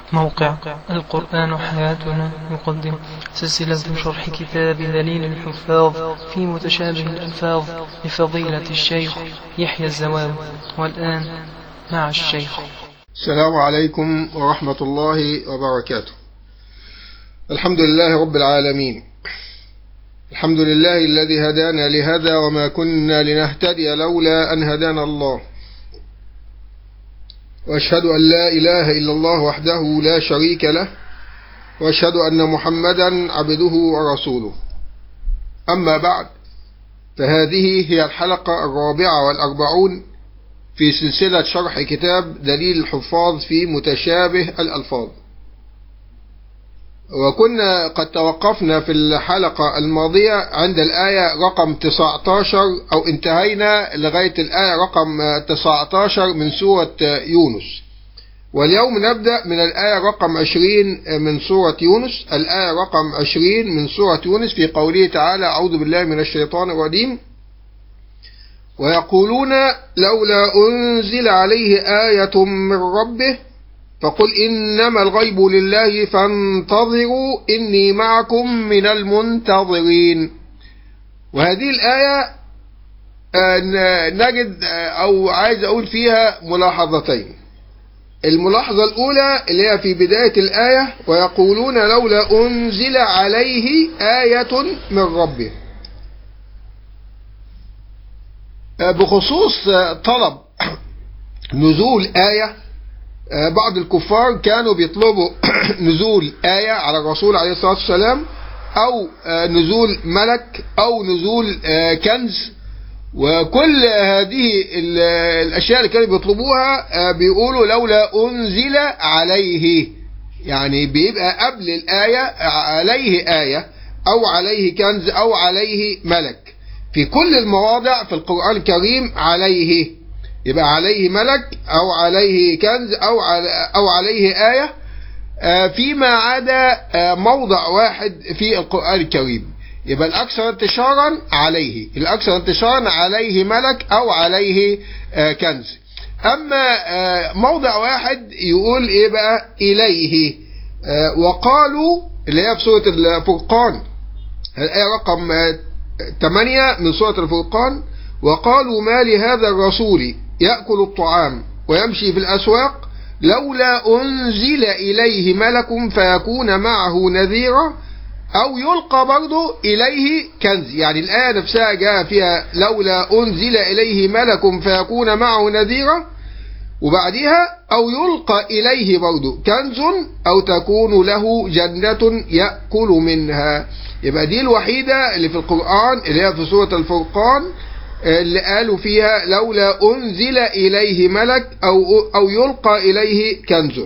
موقع القرآن حياتنا يقدم سلسلة شرح كتاب دليل الحفاظ في متشابه الألفاظ لفضيلة الشيخ يحيى الزوام والآن مع الشيخ السلام عليكم ورحمة الله وبركاته الحمد لله رب العالمين الحمد لله الذي هدانا لهذا وما كنا لنهتدي لولا أن هدانا الله وأشهد أن لا إله إلا الله وحده لا شريك له وأشهد أن محمدا عبده ورسوله أما بعد فهذه هي الحلقة الرابعة والأربعون في سلسلة شرح كتاب دليل الحفاظ في متشابه الألفاظ وكنا قد توقفنا في الحلقة الماضية عند الآية رقم 19 أو انتهينا لغاية الآية رقم 19 من سورة يونس واليوم نبدأ من الآية رقم 20 من سورة يونس الآية رقم 20 من سورة يونس في قوله تعالى أعوذ بالله من الشيطان الرجيم ويقولون لولا أنزل عليه آية من ربه فقل إنما الغيب لله فانتظروا إني معكم من المنتظرين وهذه الآية نجد أو عايز أقول فيها ملاحظتين الملاحظة الأولى اللي هي في بداية الآية ويقولون لولا أنزل عليه آية من ربه بخصوص طلب نزول آية بعض الكفار كانوا بيطلبوا نزول آية على الرسول عليه الصلاة والسلام أو نزول ملك أو نزول كنز وكل هذه الأشياء اللي كانوا بيطلبوها بيقولوا لولا أنزل عليه يعني بيبقى قبل الآية عليه آية أو عليه كنز أو عليه ملك في كل المواضع في القرآن الكريم عليه يبقى عليه ملك أو عليه كنز أو أو عليه آية فيما عدا موضع واحد في القرآن الكريم يبقى الأكثر انتشارا عليه الأكثر انتشارا عليه ملك أو عليه كنز أما موضع واحد يقول إيه بقى إليه وقالوا اللي هي في سورة الفرقان الآية رقم 8 من سورة الفرقان وقالوا ما لهذا الرسول يأكل الطعام ويمشي في الأسواق لولا أنزل إليه ملك فيكون معه نذيرا أو يلقى برضه إليه كنز يعني الآية نفسها جاء فيها لولا أنزل إليه ملك فيكون معه نذيرا وبعدها أو يلقى إليه برضه كنز أو تكون له جنة يأكل منها يبقى دي الوحيدة اللي في القرآن اللي هي في سورة الفرقان اللي قالوا فيها لولا أنزل إليه ملك أو, أو يلقى إليه كنز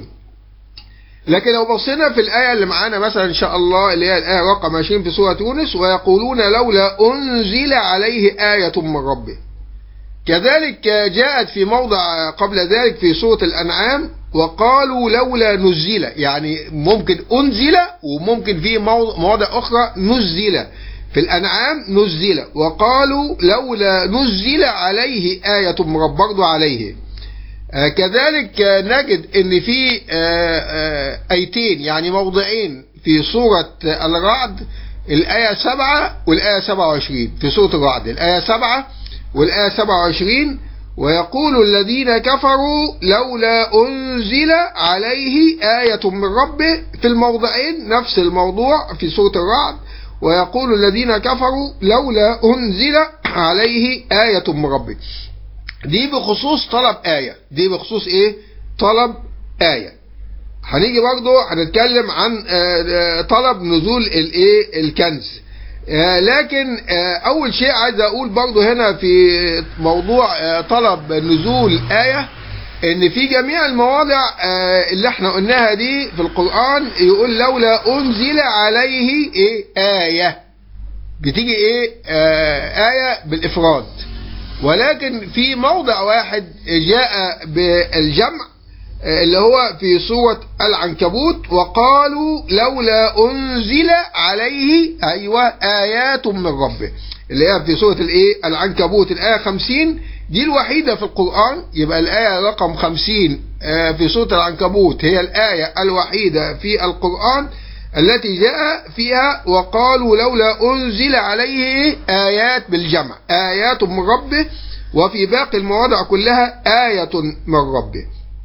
لكن لو بصينا في الآية اللي معانا مثلا إن شاء الله اللي هي الآية رقم 20 في سورة يونس ويقولون لولا أنزل عليه آية من ربه كذلك جاءت في موضع قبل ذلك في سورة الأنعام وقالوا لولا نزل يعني ممكن أنزل وممكن في مواضع أخرى نزل في الأنعام نزل وقالوا لولا نزل عليه آية من برضو عليه آه كذلك نجد ان في آه آه ايتين يعني موضعين في سورة الرعد الآية 7 والآية 27 في سورة الرعد الآية 7 والآية 27 ويقول الذين كفروا لولا أنزل عليه آية من ربه في الموضعين نفس الموضوع في سورة الرعد ويقول الذين كفروا لولا أنزل عليه آية من ربه دي بخصوص طلب آية دي بخصوص إيه طلب آية هنيجي برضو هنتكلم عن طلب نزول الإيه الكنز لكن أول شيء عايز أقول برضو هنا في موضوع طلب نزول آية ان في جميع المواضع اللي احنا قلناها دي في القرآن يقول لولا انزل عليه ايه آية بتيجي ايه آية بالافراد ولكن في موضع واحد جاء بالجمع اللي هو في سورة العنكبوت وقالوا لولا انزل عليه ايوه ايات من ربه اللي هي في سورة الايه العنكبوت الايه 50 دي الوحيدة في القرآن يبقى الآية رقم 50 آه، في سورة العنكبوت هي الآية الوحيدة في القرآن التي جاء فيها وقالوا لولا أنزل عليه آيات بالجمع آيات من ربه وفي باقي المواضع كلها آية من ربه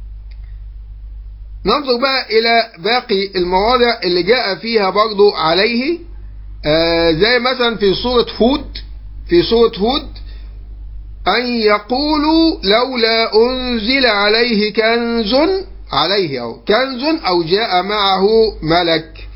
ننظر بقى إلى باقي المواضع اللي جاء فيها برضو عليه آه زي مثلا في سورة هود في سورة هود أن يقولوا لولا أنزل عليه كنز عليه أو كنز أو جاء معه ملك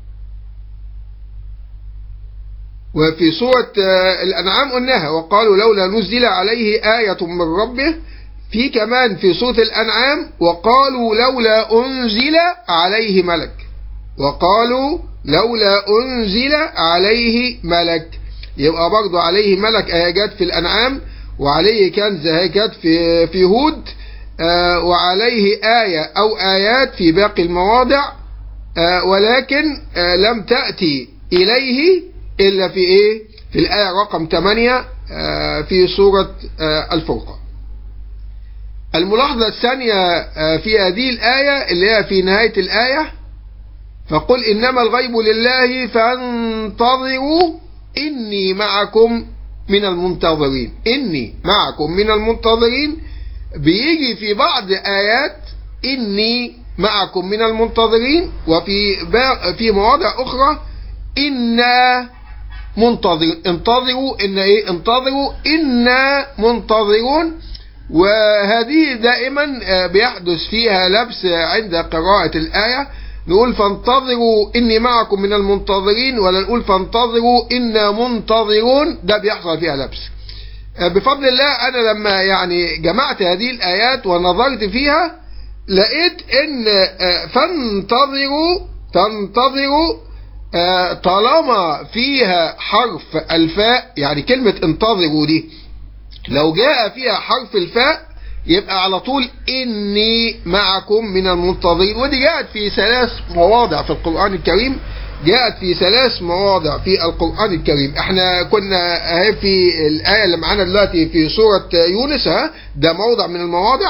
وفي سورة آه، الأنعام قلناها وقالوا لولا نزل عليه آية من ربه في كمان في سورة الأنعام وقالوا لولا أنزل عليه ملك وقالوا لولا أنزل عليه ملك يبقى برضو عليه ملك آية جت في الأنعام وعليه كنز هي جت في في هود آه، وعليه آية أو آيات في باقي المواضع آه، ولكن آه، لم تأتي إليه إلا في إيه في الآية رقم 8 آه، في سورة آه، الفرقان الملاحظة الثانية آه، في هذه الآية اللي هي في نهاية الآية فقل إنما الغيب لله فانتظروا إني معكم من المنتظرين إني معكم من المنتظرين بيجي في بعض آيات إني معكم من المنتظرين وفي با- في مواضع أخرى إنا منتظر انتظروا إن إيه انتظروا إنا منتظرون وهذه دائما آه، بيحدث فيها لبس عند قراءة الآية نقول فانتظروا إني معكم من المنتظرين ولا نقول فانتظروا إنا منتظرون ده بيحصل فيها لبس آه، بفضل الله أنا لما يعني جمعت هذه الآيات ونظرت فيها لقيت إن آه، فانتظروا تنتظروا آه، طالما فيها حرف الفاء يعني كلمة انتظروا دي لو جاء فيها حرف الفاء يبقى على طول إني معكم من المنتظرين ودي جاءت في ثلاث مواضع في القرآن الكريم جاءت في ثلاث مواضع في القرآن الكريم احنا كنا اهي في الآية اللي معانا دلوقتي في سورة يونس ها ده موضع من المواضع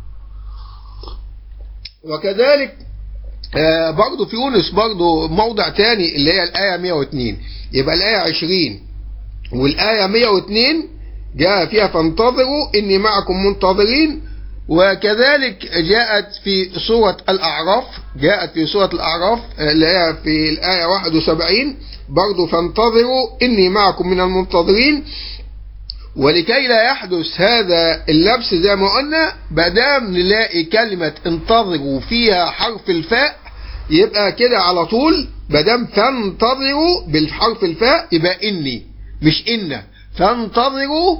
وكذلك آه برضو في يونس برضو موضع تاني اللي هي الآية 102 يبقى الآية 20 والآية 102 جاء فيها فانتظروا إني معكم منتظرين وكذلك جاءت في سورة الأعراف جاءت في سورة الأعراف آه، اللي هي في الآية 71 برضو فانتظروا إني معكم من المنتظرين ولكي لا يحدث هذا اللبس زي ما قلنا بدام نلاقي كلمة انتظروا فيها حرف الفاء يبقى كده على طول بدام فانتظروا بالحرف الفاء يبقى إني مش إن فانتظروا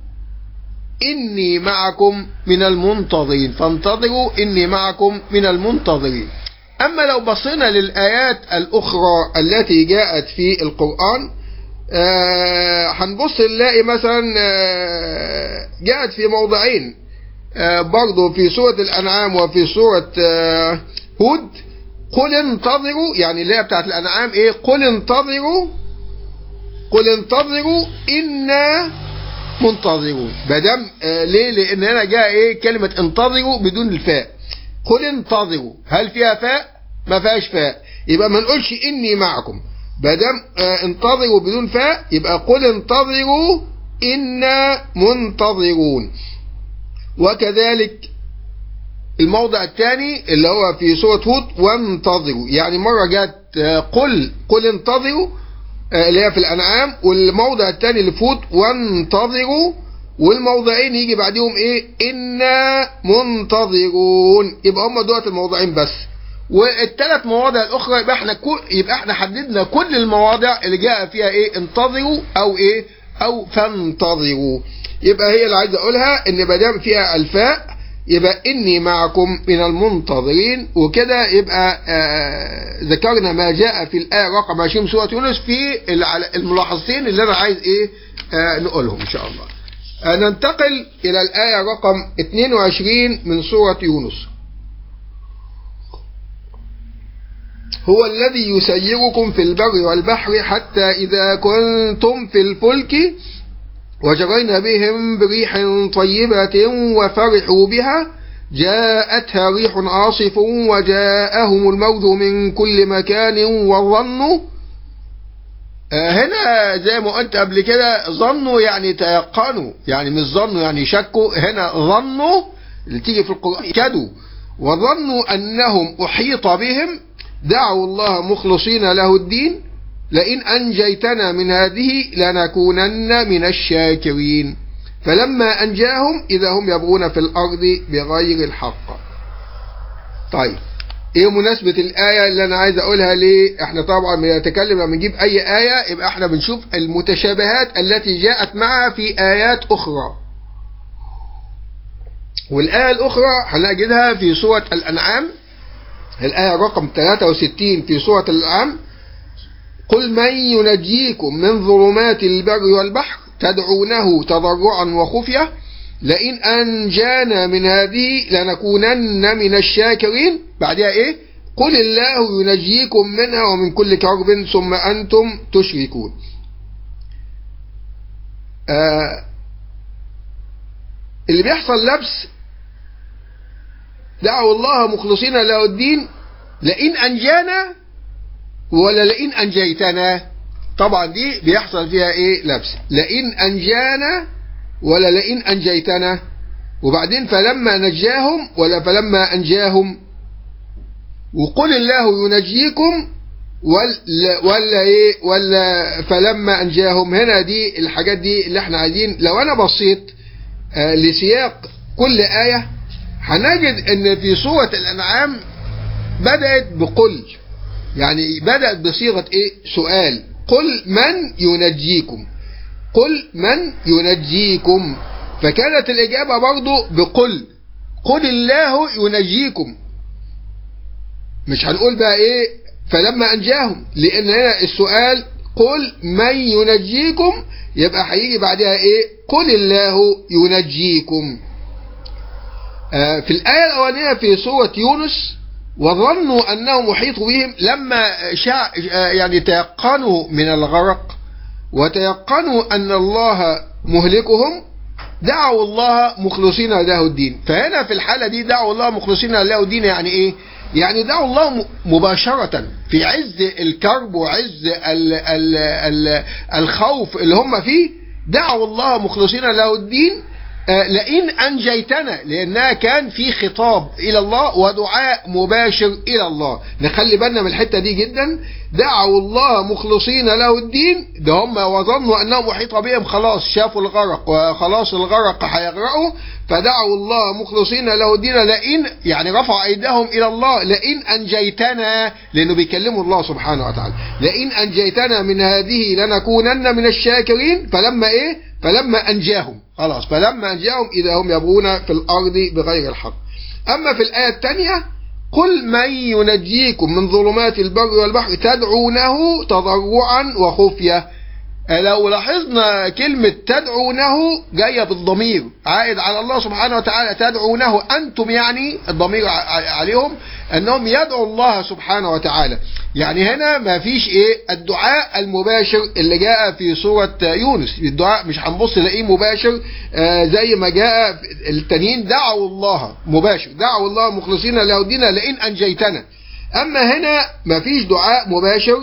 إني معكم من المنتظرين فانتظروا إني معكم من المنتظرين أما لو بصينا للآيات الأخرى التي جاءت في القرآن آه، هنبص نلاقي مثلا آه، جاءت في موضعين آه، برضو في سورة الأنعام وفي سورة آه، هود قل انتظروا يعني اللي هي بتاعت الأنعام إيه قل انتظروا قل انتظروا إنا منتظرون بدم آه ليه لأن هنا جاء إيه كلمة انتظروا بدون الفاء قل انتظروا هل فيها فاء ما فيهاش فاء يبقى ما نقولش إني معكم بدم آه انتظروا بدون فاء يبقى قل انتظروا إنا منتظرون وكذلك الموضع الثاني اللي هو في سورة هود وانتظروا يعني مرة جت آه، قل قل انتظروا آه، اللي هي في الأنعام والموضع الثاني اللي في هود وانتظروا والموضعين يجي بعدهم ايه إنا منتظرون يبقى هم دولت الموضعين بس والثلاث مواضع الاخرى يبقى احنا كل يبقى احنا حددنا كل المواضع اللي جاء فيها ايه انتظروا او ايه او فانتظروا يبقى هي اللي عايز اقولها ان ما دام فيها الفاء يبقى اني معكم من المنتظرين وكده يبقى آه ذكرنا ما جاء في الايه رقم 20 سوره يونس في الع- الملاحظتين اللي انا عايز ايه آه نقولهم ان شاء الله آه ننتقل الى الايه رقم 22 من سوره يونس هو الذي يسيركم في البر والبحر حتى إذا كنتم في الفلك وجرينا بهم بريح طيبة وفرحوا بها جاءتها ريح عاصف وجاءهم الموت من كل مكان وظنوا هنا زي ما قلت قبل كده ظنوا يعني تيقنوا يعني مش ظنوا يعني شكوا هنا ظنوا اللي تيجي في القرآن كدوا وظنوا أنهم أحيط بهم دعوا الله مخلصين له الدين لئن أنجيتنا من هذه لنكونن من الشاكرين فلما أنجاهم إذا هم يبغون في الأرض بغير الحق طيب ايه مناسبة الآية اللي أنا عايز أقولها ليه؟ احنا طبعا بنتكلم لما نجيب أي آية يبقى احنا بنشوف المتشابهات التي جاءت معها في آيات أخرى. والآية الأخرى هنجدها في سورة الأنعام الآية رقم 63 في سورة الأنعام قل من ينجيكم من ظلمات البر والبحر تدعونه تضرعا وخفية لئن أنجانا من هذه لنكونن من الشاكرين بعدها إيه قل الله ينجيكم منها ومن كل كرب ثم أنتم تشركون آه اللي بيحصل لبس دعوا الله مخلصين له الدين لئن أنجانا ولا لئن أنجيتنا طبعا دي بيحصل فيها ايه لبس لئن أنجانا ولا لئن أنجيتنا وبعدين فلما نجاهم ولا فلما أنجاهم وقل الله ينجيكم ولا ولا ايه ولا فلما انجاهم هنا دي الحاجات دي اللي احنا عايزين لو انا بصيت آه لسياق كل آية هنجد ان في سورة الانعام بدأت بقل يعني بدأت بصيغة ايه سؤال قل من ينجيكم قل من ينجيكم فكانت الإجابة برضو بقل قل الله ينجيكم مش هنقول بقى ايه فلما انجاهم لان هنا السؤال قل من ينجيكم يبقى هيجي بعدها ايه قل الله ينجيكم آه في الآية الأولانية في سورة يونس وظنوا أنه محيط بهم لما شاء يعني تيقنوا من الغرق وتيقنوا أن الله مهلكهم دعوا الله مخلصين له الدين فهنا في الحالة دي دعوا الله مخلصين له الدين يعني إيه يعني دعوا الله مباشرة في عز الكرب وعز ال ال ال الخوف اللي هم فيه دعوا الله مخلصين له الدين لئن أنجيتنا لأنها كان في خطاب إلى الله ودعاء مباشر إلى الله نخلي بالنا من الحتة دي جدا دعوا الله مخلصين له الدين ده هم وظنوا أنهم محيط بهم خلاص شافوا الغرق وخلاص الغرق هيغرقوا فدعوا الله مخلصين له الدين لئن يعني رفعوا أيديهم إلى الله لئن أنجيتنا لأنه بيكلموا الله سبحانه وتعالى لئن أنجيتنا من هذه لنكونن من الشاكرين فلما إيه فلما أنجاهم خلاص فلما أنجاهم إذا هم يبغون في الأرض بغير الحق أما في الآية الثانية قل من ينجيكم من ظلمات البر والبحر تدعونه تضرعا وخفية لو لاحظنا كلمة تدعونه جاية بالضمير عائد على الله سبحانه وتعالى تدعونه أنتم يعني الضمير عليهم أنهم يدعوا الله سبحانه وتعالى يعني هنا ما فيش إيه الدعاء المباشر اللي جاء في سورة يونس الدعاء مش هنبص نلاقيه مباشر آه زي ما جاء التانيين دعوا الله مباشر دعوا الله مخلصين له الدين لئن أنجيتنا أما هنا ما فيش دعاء مباشر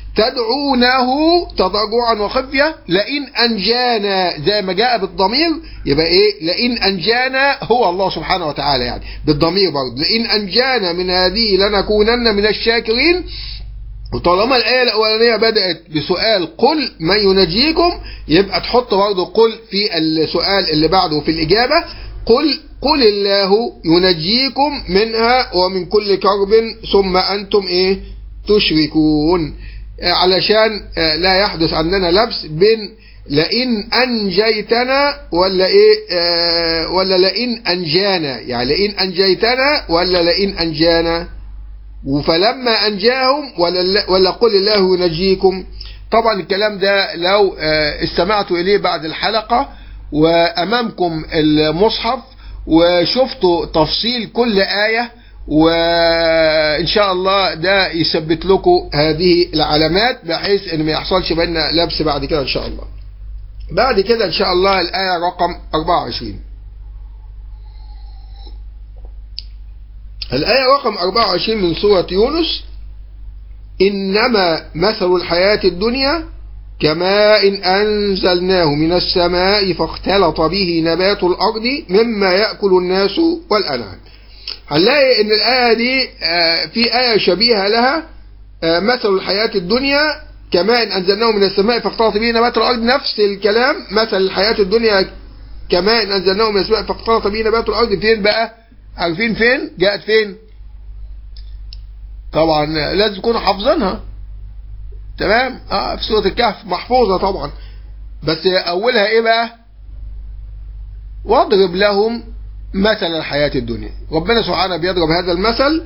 تدعونه تضرعا وخفية لئن أنجانا زي ما جاء بالضمير يبقى إيه لئن أنجانا هو الله سبحانه وتعالى يعني بالضمير برضه لئن أنجانا من هذه لنكونن من الشاكرين وطالما الآية الأولانية بدأت بسؤال قل من ينجيكم يبقى تحط برضه قل في السؤال اللي بعده في الإجابة قل قل الله ينجيكم منها ومن كل كرب ثم أنتم إيه تشركون علشان لا يحدث عندنا لبس بين لئن أنجيتنا ولا إيه آه ولا لئن أنجانا يعني لئن أنجيتنا ولا لئن أنجانا فلما أنجاهم ولا, ولا قل الله ينجيكم طبعا الكلام ده لو آه استمعتوا إليه بعد الحلقة وأمامكم المصحف وشفتوا تفصيل كل آية وإن شاء الله ده يثبت لكم هذه العلامات بحيث إن ما يحصلش بيننا لبس بعد كده إن شاء الله بعد كده إن شاء الله الآية رقم 24 الآية رقم 24 من سورة يونس إنما مثل الحياة الدنيا كماء أنزلناه من السماء فاختلط به نبات الأرض مما يأكل الناس والأنعام هنلاقي ان الآية دي في آية شبيهة لها مثل الحياة الدنيا كماء أنزلناه من السماء فاختلط به نبات الأرض نفس الكلام مثل الحياة الدنيا كماء أنزلناه من السماء فاختلط به نبات الأرض فين بقى عارفين فين جاءت فين طبعا لازم تكونوا حافظينها تمام اه في سورة الكهف محفوظة طبعا بس أولها إيه بقى واضرب لهم مثل الحياة الدنيا ربنا سبحانه بيضرب هذا المثل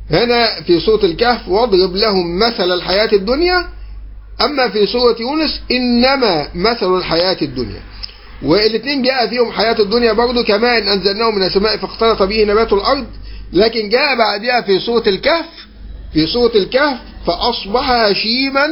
هنا في سورة الكهف واضرب لهم مثل الحياة الدنيا أما في سورة يونس إنما مثل الحياة الدنيا والاثنين جاء فيهم حياة الدنيا برضو كما إن أنزلناه من السماء فاختلط به نبات الأرض لكن جاء بعدها في سورة الكهف في سورة الكهف فأصبح هشيما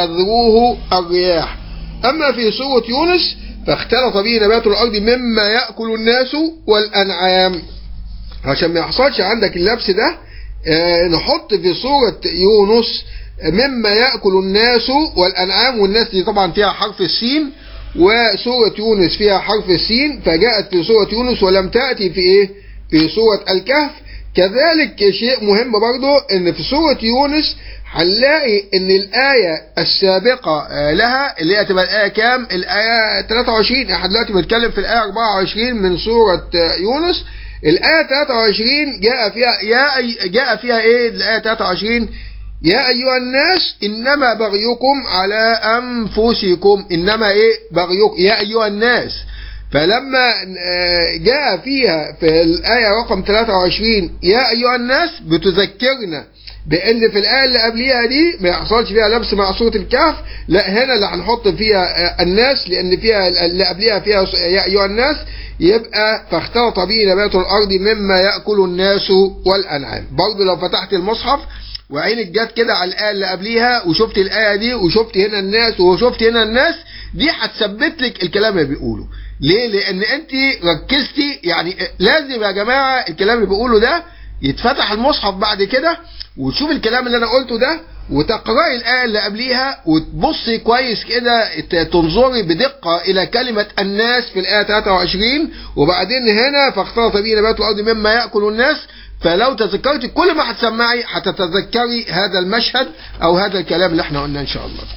تذروه الرياح أما في سورة يونس فاختلط به نبات الأرض مما يأكل الناس والأنعام عشان ما يحصلش عندك اللبس ده آه نحط في سورة يونس مما يأكل الناس والأنعام والناس دي طبعا فيها حرف السين وسورة يونس فيها حرف السين فجاءت في سورة يونس ولم تأتي في إيه في سورة الكهف كذلك شيء مهم برضو ان في سورة يونس هنلاقي ان الآية السابقة لها اللي هي تبقى الآية كام الآية 23 احنا دلوقتي بنتكلم في الآية 24 من سورة يونس الآية 23 جاء فيها يا جاء فيها ايه الآية 23 يا أيها الناس إنما بغيكم على أنفسكم إنما إيه بغيكم يا أيها الناس فلما جاء فيها في الآية رقم 23 يا أيها الناس بتذكرنا بأن في الآية اللي قبليها دي ما يحصلش فيها لبس مع سورة الكهف لا هنا اللي هنحط فيها الناس لأن فيها اللي قبليها فيها يا أيها الناس يبقى فاختلط به نبات الأرض مما يأكل الناس والأنعام برضه لو فتحت المصحف وعينك جت كده على الآية اللي قبليها وشفت الآية دي وشفت هنا الناس وشفت هنا الناس دي هتثبت لك الكلام اللي بيقوله ليه لان انت ركزتي يعني لازم يا جماعة الكلام اللي بيقوله ده يتفتح المصحف بعد كده وتشوف الكلام اللي انا قلته ده وتقرأي الآية اللي قبليها وتبصي كويس كده تنظري بدقة إلى كلمة الناس في الآية 23 وبعدين هنا فاختلط به نبات الأرض مما يأكل الناس فلو تذكرتي كل ما هتسمعي هتتذكري هذا المشهد أو هذا الكلام اللي احنا قلنا إن شاء الله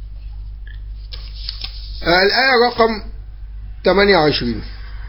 الآية رقم 28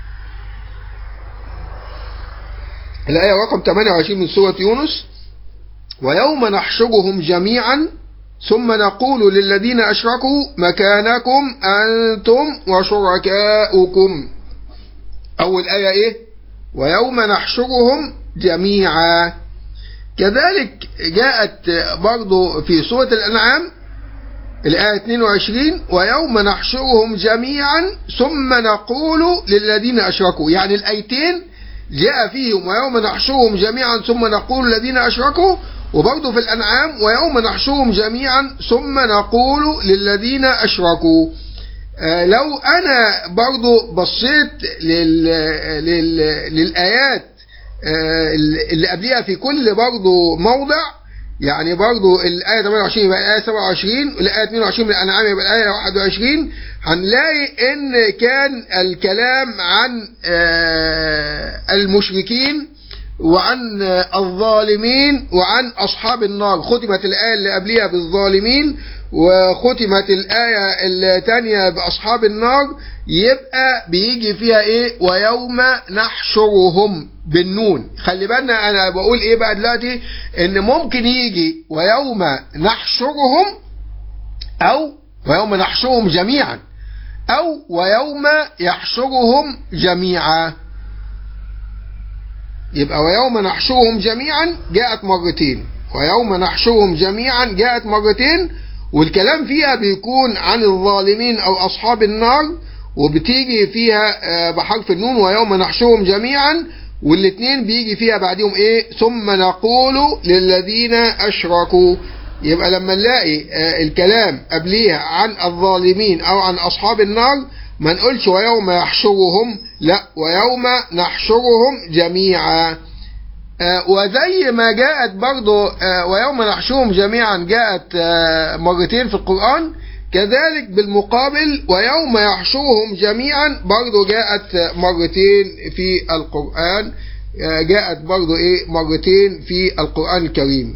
الآية رقم 28 من سورة يونس ويوم نحشرهم جميعا ثم نقول للذين أشركوا مكانكم أنتم وشركاؤكم أول آية إيه ويوم نحشرهم جميعا كذلك جاءت برضو في سورة الأنعام الآية 22 ويوم نحشرهم جميعا ثم نقول للذين أشركوا يعني الآيتين جاء فيهم ويوم نحشرهم جميعا ثم نقول للذين أشركوا وبرضه في الأنعام ويوم نحشرهم جميعا ثم نقول للذين أشركوا آه لو أنا برضه بصيت لل لل للآيات آه اللي قبلها في كل برضه موضع يعني برضو الآية 28 يبقى الآية 27 والآية 22 من الأنعام يبقى الآية 21 هنلاقي إن كان الكلام عن المشركين وعن الظالمين وعن أصحاب النار ختمت الآية اللي قبلها بالظالمين وختمت الآية الثانية بأصحاب النار يبقى بيجي فيها إيه ويوم نحشرهم بالنون خلي بالنا أنا بقول إيه بقى دلوقتي إن ممكن يجي ويوم نحشرهم أو ويوم نحشرهم جميعا أو ويوم يحشرهم جميعا يبقى ويوم نحشرهم جميعا جاءت مرتين ويوم نحشرهم جميعا جاءت مرتين والكلام فيها بيكون عن الظالمين أو أصحاب النار وبتيجي فيها بحرف النون ويوم نحشرهم جميعا والاثنين بيجي فيها بعدهم ايه ثم نقول للذين أشركوا يبقى لما نلاقي الكلام قبليها عن الظالمين أو عن أصحاب النار ما نقولش ويوم يحشرهم لا ويوم نحشرهم جميعا آه، وزي ما جاءت برضو آه، ويوم نحشرهم جميعا جاءت آه، مرتين في القرآن كذلك بالمقابل ويوم يحشرهم جميعا برضو جاءت مرتين في القرآن جاءت برضو ايه مرتين في القرآن الكريم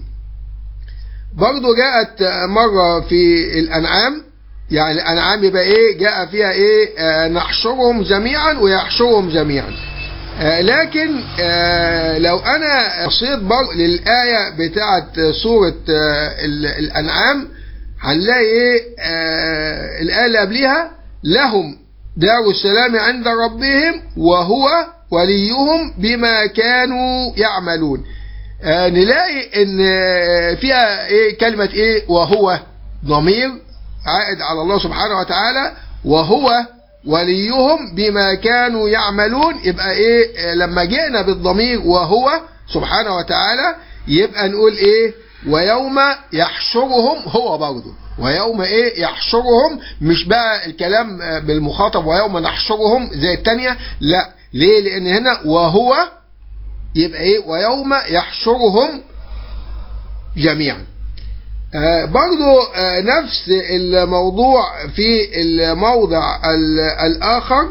برضو جاءت مرة في الأنعام يعني الأنعام يبقى ايه جاء فيها ايه آه نحشرهم جميعا ويحشرهم جميعا آه لكن آه لو انا بصيت برضو للآية بتاعت سورة آه الأنعام هنلاقي ايه آه الآية اللي قبليها لهم دار السلام عند ربهم وهو وليهم بما كانوا يعملون آه نلاقي ان فيها ايه كلمة ايه وهو ضمير عائد على الله سبحانه وتعالى وهو وليهم بما كانوا يعملون يبقى ايه لما جئنا بالضمير وهو سبحانه وتعالى يبقى نقول ايه ويوم يحشرهم هو برضه ويوم ايه يحشرهم مش بقى الكلام بالمخاطب ويوم نحشرهم زي التانية لا ليه لان هنا وهو يبقى ايه ويوم يحشرهم جميعا آه برضو آه نفس الموضوع في الموضع الآخر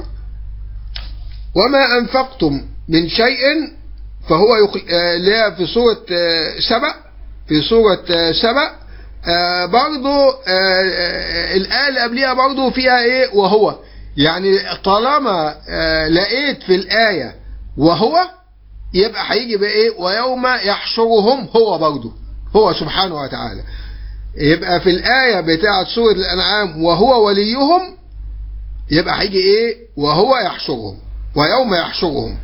وما أنفقتم من شيء فهو يخل... آه في سورة سبأ في سورة سبأ برضو الآية اللي قبلها برضو فيها إيه وهو يعني طالما لقيت في الآية وهو يبقى هيجي بإيه ويوم يحشرهم هو برضو هو سبحانه وتعالى يبقى في الآية بتاعة سورة الأنعام وهو وليهم يبقى هيجي إيه وهو يحشرهم ويوم يحشرهم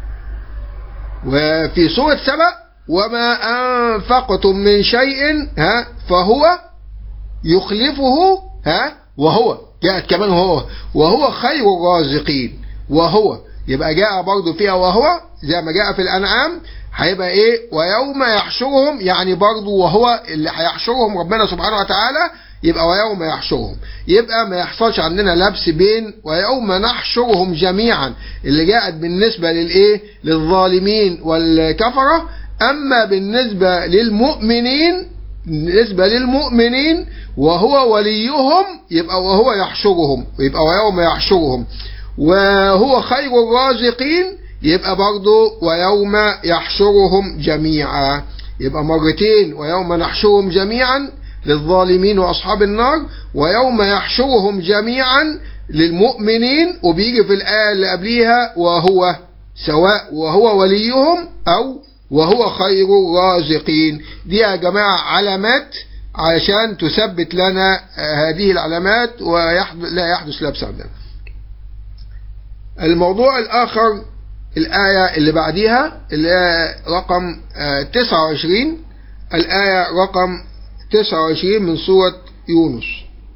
وفي سورة سبأ وما أنفقتم من شيء ها فهو يخلفه ها وهو جاءت كمان وهو وهو خير الرازقين وهو يبقى جاء برضو فيها وهو زي ما جاء في الأنعام هيبقى ايه ويوم يحشرهم يعني برضه وهو اللي هيحشرهم ربنا سبحانه وتعالى يبقى ويوم يحشرهم يبقى ما يحصلش عندنا لبس بين ويوم نحشرهم جميعا اللي جاءت بالنسبة للايه للظالمين والكفرة اما بالنسبة للمؤمنين بالنسبة للمؤمنين وهو وليهم يبقى وهو يحشرهم يبقى ويوم يحشرهم وهو خير الرازقين يبقى برضه ويوم يحشرهم جميعا يبقى مرتين ويوم نحشرهم جميعا للظالمين وأصحاب النار ويوم يحشرهم جميعا للمؤمنين وبيجي في الآية اللي قبليها وهو سواء وهو وليهم أو وهو خير الرازقين دي يا جماعة علامات عشان تثبت لنا هذه العلامات ولا يحدث لبس عندنا الموضوع الآخر الآية اللي بعديها الآية رقم 29 الآية رقم 29 من سورة يونس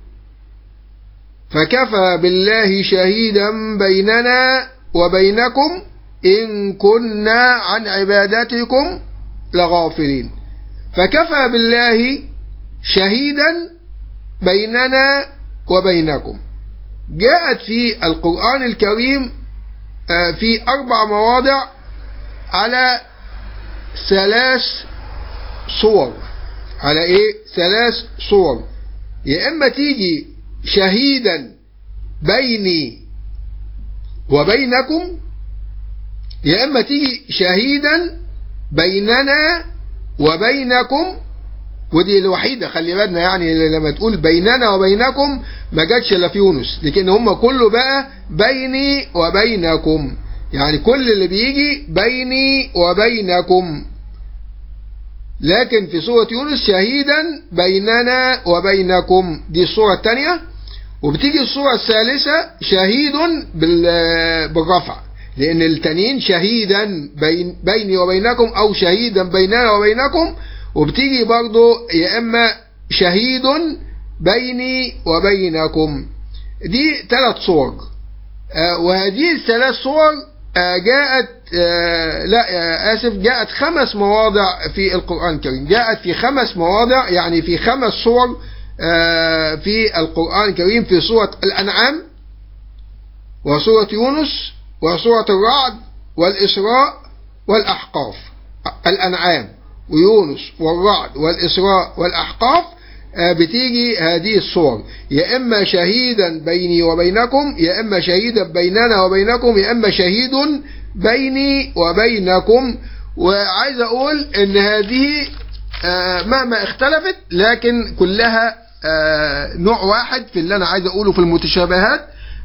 فكفى بالله شهيدا بيننا وبينكم إن كنا عن عبادتكم لغافلين فكفى بالله شهيدا بيننا وبينكم جاءت في القرآن الكريم في أربع مواضع على ثلاث صور على إيه؟ ثلاث صور يا إما تيجي شهيدا بيني وبينكم يا إما تيجي شهيدا بيننا وبينكم ودي الوحيدة خلي بالنا يعني لما تقول بيننا وبينكم ما جاتش الا في يونس لكن هم كله بقى بيني وبينكم يعني كل اللي بيجي بيني وبينكم لكن في سورة يونس شهيدا بيننا وبينكم دي الصورة الثانية وبتيجي الصورة الثالثة شهيد بالرفع لأن التانيين شهيدا بين بيني وبينكم أو شهيدا بيننا وبينكم وبتيجي برضو يا إما شهيد بيني وبينكم دي ثلاث صور آه وهذه الثلاث صور آه جاءت آه لا آسف جاءت خمس مواضع في القرآن الكريم جاءت في خمس مواضع يعني في خمس صور في القرآن الكريم في سورة الأنعام وسورة يونس وسورة الرعد والإسراء والأحقاف الأنعام ويونس والرعد والإسراء والأحقاف بتيجي هذه الصور يا إما شهيدا بيني وبينكم يا إما شهيدا بيننا وبينكم يا إما شهيد بيني وبينكم وعايز أقول إن هذه مهما اختلفت لكن كلها نوع واحد في اللي أنا عايز أقوله في المتشابهات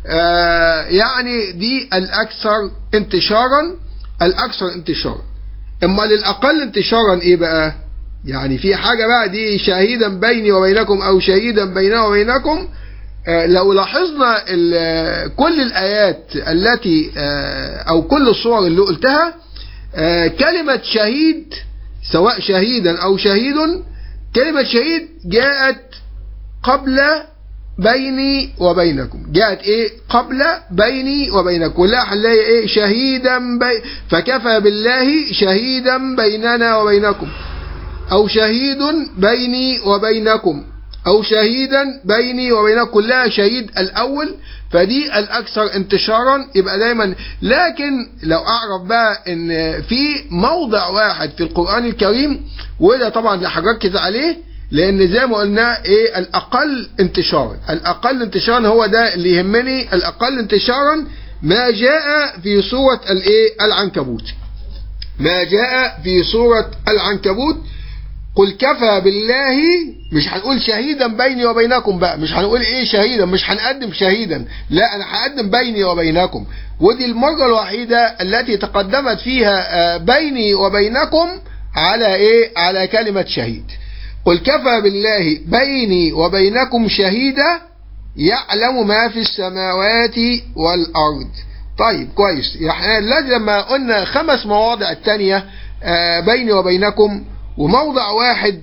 يعني دي الأكثر انتشارا الأكثر انتشارا اما للاقل انتشارا ايه بقى يعني في حاجة بقى دي شهيدا بيني وبينكم او شهيدا بيننا وبينكم آه لو لاحظنا كل الايات التي آه او كل الصور اللي قلتها آه كلمة شهيد سواء شهيدا او شهيد كلمة شهيد جاءت قبل بيني وبينكم جاءت ايه قبل بيني وبينكم ولا هنلاقي ايه شهيدا بي فكفى بالله شهيدا بيننا وبينكم او شهيد بيني وبينكم او شهيدا بيني وبينكم كلها شهيد الاول فدي الاكثر انتشارا يبقى دايما لكن لو اعرف بقى ان في موضع واحد في القران الكريم وده طبعا اللي هركز عليه لان زي ما قلنا ايه الاقل انتشارا الاقل انتشارا هو ده اللي يهمني الاقل انتشارا ما جاء في سورة الايه العنكبوت ما جاء في سورة العنكبوت قل كفى بالله مش هنقول شهيدا بيني وبينكم بقى مش هنقول ايه شهيدا مش هنقدم شهيدا لا انا هقدم بيني وبينكم ودي المرة الوحيدة التي تقدمت فيها بيني وبينكم على ايه على كلمة شهيد قل كفى بالله بيني وبينكم شهيدا يعلم ما في السماوات والأرض طيب كويس يعني لما قلنا خمس مواضع التانية بيني وبينكم وموضع واحد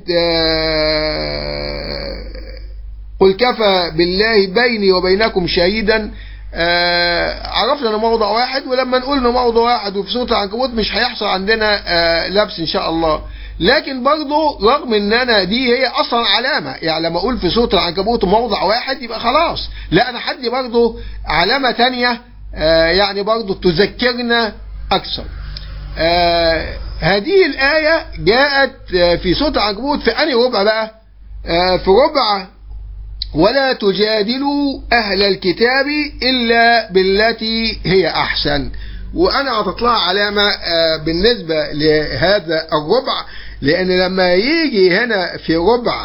قل كفى بالله بيني وبينكم شهيدا آه عرفنا انه موضع واحد ولما نقول انه موضع واحد وفي سوره العنكبوت مش هيحصل عندنا آه لبس ان شاء الله لكن برضه رغم ان انا دي هي اصلا علامه يعني لما اقول في سوره العنكبوت موضع واحد يبقى خلاص لا انا حدي برضه علامه تانية آه يعني برضه تذكرنا اكثر هذه الايه جاءت في سوره العنكبوت في انهي ربع بقى في ربع ولا تجادلوا أهل الكتاب إلا بالتي هي أحسن وأنا أعطيت علامة بالنسبة لهذا الربع لأن لما يجي هنا في ربع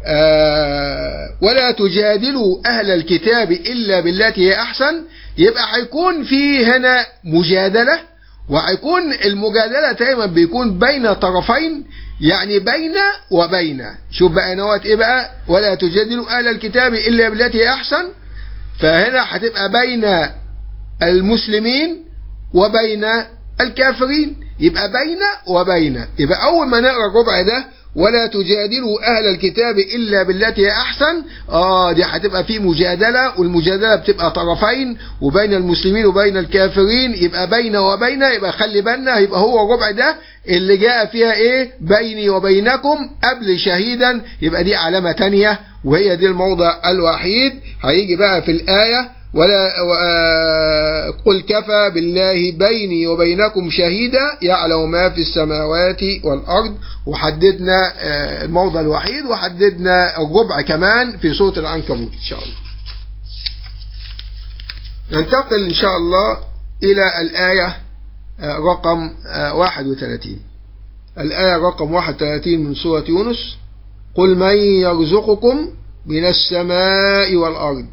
ولا تجادلوا أهل الكتاب إلا بالتي هي أحسن يبقى هيكون في هنا مجادلة وهيكون المجادلة دايما بيكون بين طرفين يعني بين وبين شوف بقى نوات ايه بقى ولا تجادلوا اهل الكتاب الا بالتي هي احسن فهنا هتبقى بين المسلمين وبين الكافرين يبقى بين وبين يبقى اول ما نقرا الربع ده ولا تجادلوا اهل الكتاب الا بالتي هي احسن اه دي هتبقى في مجادله والمجادله بتبقى طرفين وبين المسلمين وبين الكافرين يبقى بين وبين يبقى خلي بالنا يبقى هو الربع ده اللي جاء فيها ايه بيني وبينكم قبل شهيدا يبقى دي علامه تانية وهي دي الموضع الوحيد هيجي بقى في الايه ولا قل كفى بالله بيني وبينكم شهيدا يعلم ما في السماوات والأرض وحددنا الموضع الوحيد وحددنا الربع كمان في سورة العنكبوت إن شاء الله ننتقل إن شاء الله إلى الآية رقم 31 الآية رقم 31 من سورة يونس قل من يرزقكم من السماء والأرض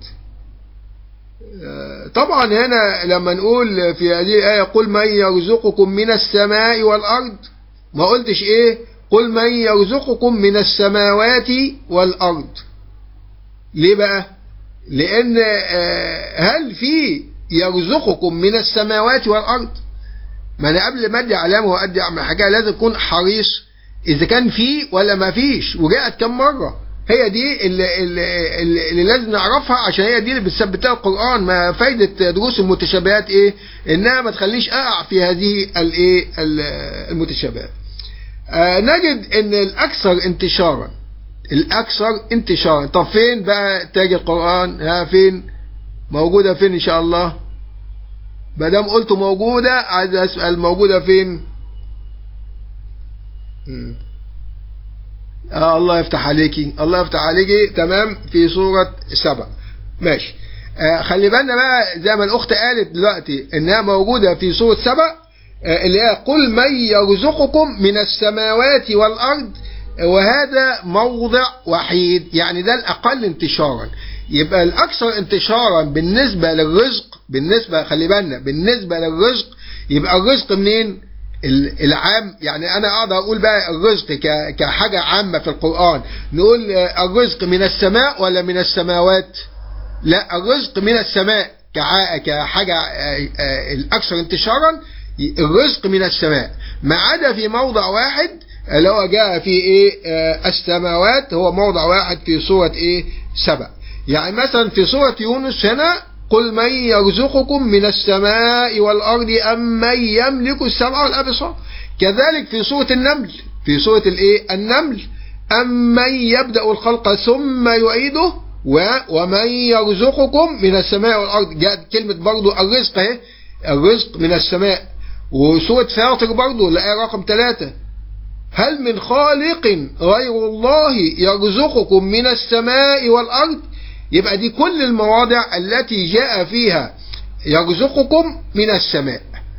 طبعا هنا لما نقول في هذه الآية قل من يرزقكم من السماء والأرض ما قلتش إيه قل من يرزقكم من السماوات والأرض ليه بقى لأن هل في يرزقكم من السماوات والأرض ما أنا قبل ما أدي علامة وأدي حاجة لازم أكون حريص إذا كان في ولا ما فيش وجاءت كم مرة هي دي اللي, اللي, اللي لازم نعرفها عشان هي دي اللي بتثبتها القرآن ما فايدة دروس المتشابهات ايه انها ما تخليش اقع في هذه الايه المتشابهات آه نجد ان الاكثر انتشارا الاكثر انتشارا طب فين بقى تاج القرآن ها فين موجودة فين ان شاء الله ما دام قلت موجودة عايز اسأل موجودة فين مم. آه الله يفتح عليكي الله يفتح عليكي تمام في سورة سبع ماشي آه خلي بالنا بقى زي ما الأخت قالت دلوقتي إنها موجودة في سورة سبع آه اللي هي قل من يرزقكم من السماوات والأرض وهذا موضع وحيد يعني ده الأقل انتشارا يبقى الأكثر انتشارا بالنسبة للرزق بالنسبة خلي بالنا بالنسبة للرزق يبقى الرزق منين؟ العام يعني انا اقدر اقول بقى الرزق كحاجه عامه في القران نقول الرزق من السماء ولا من السماوات لا الرزق من السماء كحاجه الاكثر انتشارا الرزق من السماء ما عدا في موضع واحد اللي هو جاء في ايه السماوات هو موضع واحد في سوره ايه سبع يعني مثلا في سوره يونس هنا قل من يرزقكم من السماء والأرض أم من يملك السمع والأبصار كذلك في سورة النمل في سورة الإيه النمل أم من يبدأ الخلق ثم يعيده ومن يرزقكم من السماء والأرض جاءت كلمة برضو الرزق اهي الرزق من السماء وسورة فاطر برضو الآية رقم ثلاثة هل من خالق غير الله يرزقكم من السماء والأرض يبقى دي كل المواضع التي جاء فيها يرزقكم من السماء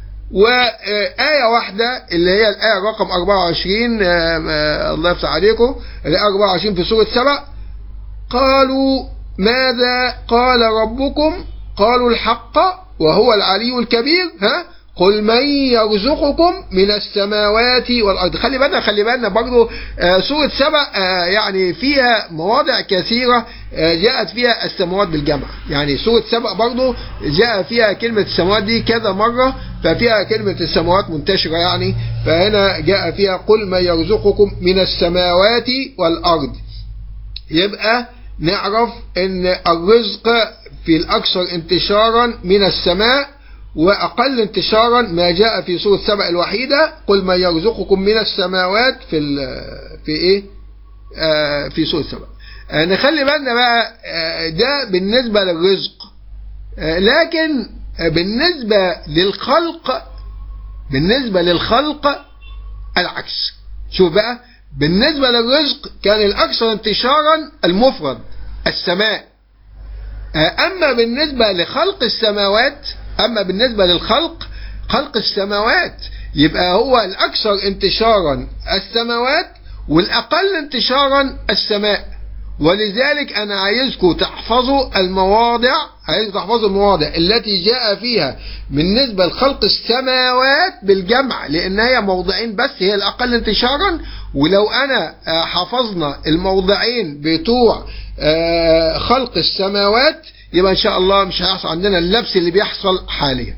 وآية واحدة اللي هي الآية رقم 24 الله يفتح عليكم الآية 24 في سورة سبع قالوا ماذا قال ربكم قالوا الحق وهو العلي الكبير ها قل من يرزقكم من السماوات والأرض خلي بالنا خلي بالنا برضو آه سورة سبع آه يعني فيها مواضع كثيرة آه جاءت فيها السماوات بالجمع يعني سورة سبع برضو جاء فيها كلمة السماوات دي كذا مرة ففيها كلمة السماوات منتشرة يعني فهنا جاء فيها قل من يرزقكم من السماوات والأرض يبقى نعرف ان الرزق في الأكثر انتشارا من السماء وأقل انتشارا ما جاء في سورة سبع الوحيدة قل من يرزقكم من السماوات في في إيه؟ آه في سورة سبع. آه نخلي بالنا بقى آه ده بالنسبة للرزق. آه لكن آه بالنسبة للخلق بالنسبة للخلق العكس. شوف بقى بالنسبة للرزق كان الأكثر انتشارا المفرد السماء. آه أما بالنسبة لخلق السماوات أما بالنسبة للخلق خلق السماوات يبقى هو الأكثر انتشارا السماوات والأقل انتشارا السماء ولذلك أنا عايزكم تحفظوا المواضع عايزكم تحفظوا المواضع التي جاء فيها بالنسبة لخلق السماوات بالجمع لأن هي موضعين بس هي الأقل انتشارا ولو أنا حفظنا الموضعين بتوع خلق السماوات يبقى ان شاء الله مش هيحصل عندنا اللبس اللي بيحصل حاليا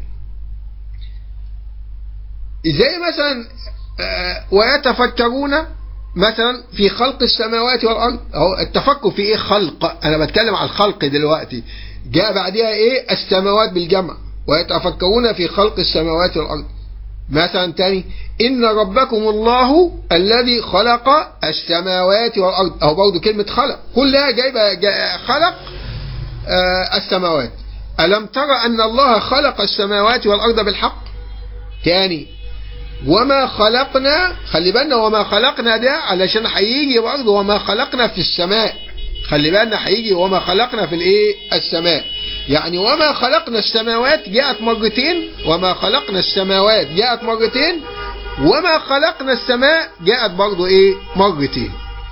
زي مثلا ويتفكرون مثلا في خلق السماوات والارض اهو التفكر في ايه خلق انا بتكلم عن الخلق دلوقتي جاء بعدها ايه السماوات بالجمع ويتفكرون في خلق السماوات والارض مثلا تاني ان ربكم الله الذي خلق السماوات والارض اهو برضه كلمه خلق كلها جايبه جاي خلق آه السماوات ألم ترى أن الله خلق السماوات والأرض بالحق تاني وما خلقنا خلي بالنا وما خلقنا ده علشان هيجي برضه وما خلقنا في السماء خلي بالنا هيجي وما خلقنا في الايه السماء يعني وما خلقنا السماوات جاءت مرتين وما خلقنا السماوات جاءت مرتين وما خلقنا السماء جاءت برضه ايه مرتين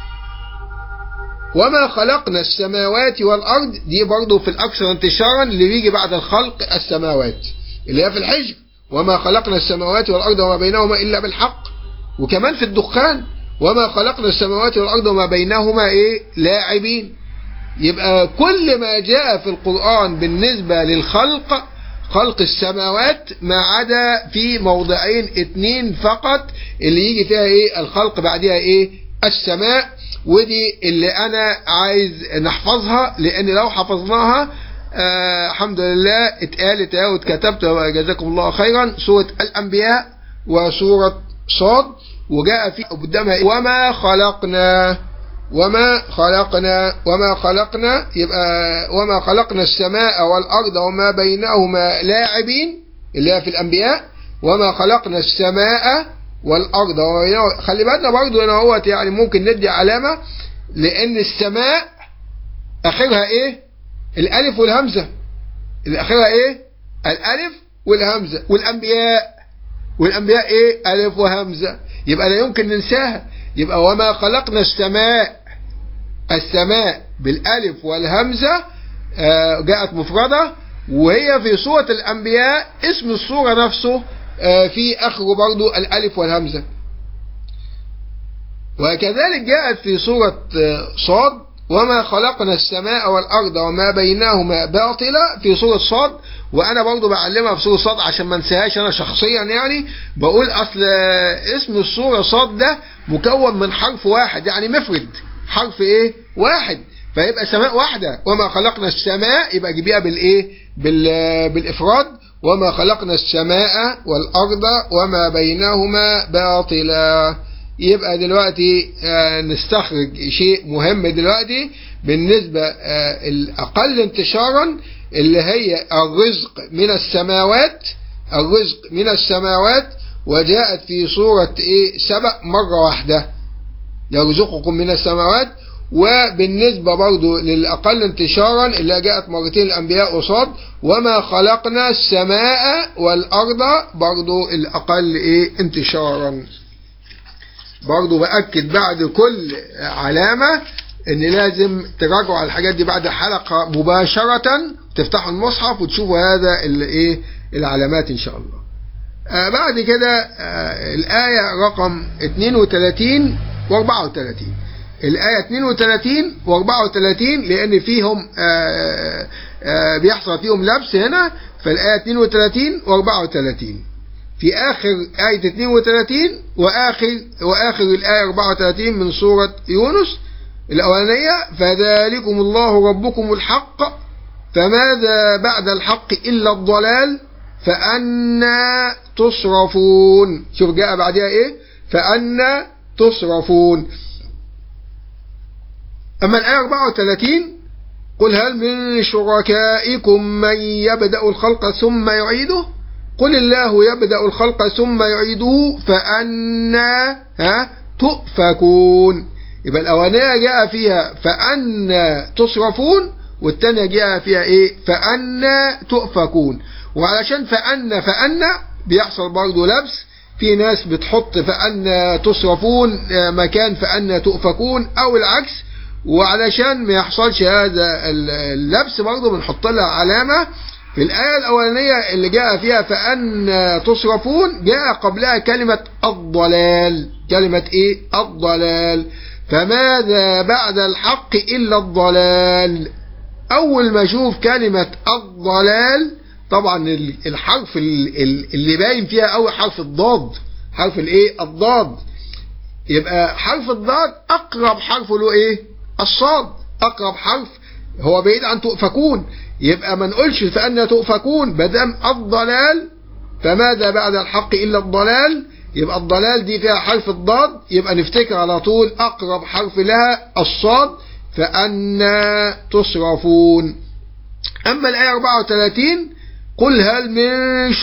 وما خلقنا السماوات والأرض دي برضه في الأكثر انتشارا اللي بيجي بعد الخلق السماوات اللي هي في الحجر وما خلقنا السماوات والأرض وما بينهما إلا بالحق وكمان في الدخان وما خلقنا السماوات والأرض وما بينهما إيه لاعبين يبقى كل ما جاء في القرآن بالنسبة للخلق خلق السماوات ما عدا في موضعين اتنين فقط اللي يجي فيها ايه الخلق بعدها ايه السماء ودي اللي انا عايز نحفظها لان لو حفظناها آه الحمد لله اتقالت اهي واتكتبت جزاكم الله خيرا سورة الانبياء وسورة صاد وجاء في قدامها وما خلقنا وما خلقنا وما خلقنا يبقى وما خلقنا السماء والارض وما بينهما لاعبين اللي هي في الأنبياء وما خلقنا السماء والأرض خلي بالنا برضو هنا هو يعني ممكن ندي علامة لأن السماء آخرها إيه الألف والهمزة اللي آخرها إيه الألف والهمزة والأنبياء والأنبياء إيه ألف وهمزة يبقى لا يمكن ننساها يبقى وما خلقنا السماء السماء بالألف والهمزة آه جاءت مفردة وهي في سورة الأنبياء اسم السورة نفسه آه في آخره برضو الألف والهمزة وكذلك جاءت في سورة آه صاد وما خلقنا السماء والأرض وما بينهما باطلا في سورة صاد وأنا برضو بعلمها في سورة صاد عشان ما انساهاش أنا شخصيا يعني بقول أصل اسم السورة صاد ده مكون من حرف واحد يعني مفرد حرف إيه واحد فيبقى سماء واحدة وما خلقنا السماء يبقى جيبيها بالإيه بال بالإفراد وما خلقنا السماء والأرض وما بينهما باطلا يبقى دلوقتي نستخرج شيء مهم دلوقتي بالنسبة الأقل انتشارا اللي هي الرزق من السماوات الرزق من السماوات وجاءت في سورة إيه سبأ مرة واحدة يرزقكم من السماوات وبالنسبة برضو للأقل انتشارا اللي جاءت مرتين الأنبياء قصاد وما خلقنا السماء والأرض برضو الأقل إيه انتشارا برضو بأكد بعد كل علامة ان لازم تراجعوا على الحاجات دي بعد الحلقة مباشرة تفتحوا المصحف وتشوفوا هذا الايه العلامات ان شاء الله آه بعد كده آه الآية رقم 32 و 34 الآية 32 و 34 لأن فيهم آه بيحصل فيهم لبس هنا فالآية 32 و 34 في آخر آية 32 وآخر وآخر الآية 34 من سورة يونس الأولانية فذلكم الله ربكم الحق فماذا بعد الحق إلا الضلال فأنا تصرفون شوف جاء بعدها إيه فأنا تصرفون أما الآية 34 قل هل من شركائكم من يبدأ الخلق ثم يعيده قل الله يبدأ الخلق ثم يعيده فأنا ها تؤفكون يبقى الأولانية جاء فيها فأنا تصرفون والثانية جاء فيها إيه فأنا تؤفكون وعلشان فأنا فأنا بيحصل برضه لبس في ناس بتحط فأنا تصرفون مكان فأنا تؤفكون أو العكس وعلشان ما يحصلش هذا اللبس برضه بنحط لها علامة في الآية الأولانية اللي جاء فيها فأن تصرفون جاء قبلها كلمة الضلال كلمة إيه الضلال فماذا بعد الحق إلا الضلال أول ما أشوف كلمة الضلال طبعا الحرف اللي باين فيها أول حرف الضاد حرف الإيه الضاد يبقى حرف الضاد أقرب حرف له إيه الصاد أقرب حرف هو بعيد عن تؤفكون يبقى ما نقولش فأنا تؤفكون بدم الضلال فماذا بعد الحق إلا الضلال يبقى الضلال دي فيها حرف الضاد يبقى نفتكر على طول أقرب حرف لها الصاد فأنا تصرفون أما الآية 34 قل هل من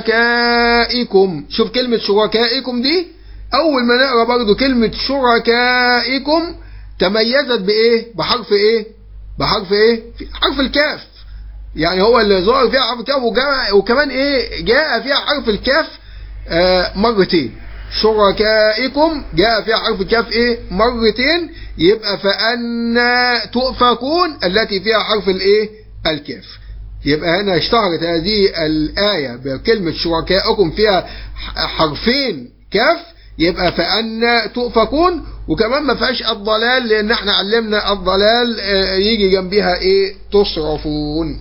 شركائكم شوف كلمة شركائكم دي أول ما نقرأ برضو كلمة شركائكم تميزت بإيه بحرف إيه بحرف إيه حرف الكاف يعني هو اللي ظهر فيها حرف الكاف وكمان إيه جاء فيها حرف الكاف آه مرتين شركائكم جاء فيها حرف الكاف ايه مرتين يبقى فأنا تؤفكون التي فيها حرف الايه الكاف يبقى هنا اشتهرت هذه الآية بكلمة شركائكم فيها حرفين كاف يبقى فأنا تؤفكون وكمان ما فيهاش الضلال لأن احنا علمنا الضلال يجي جنبها ايه تصرفون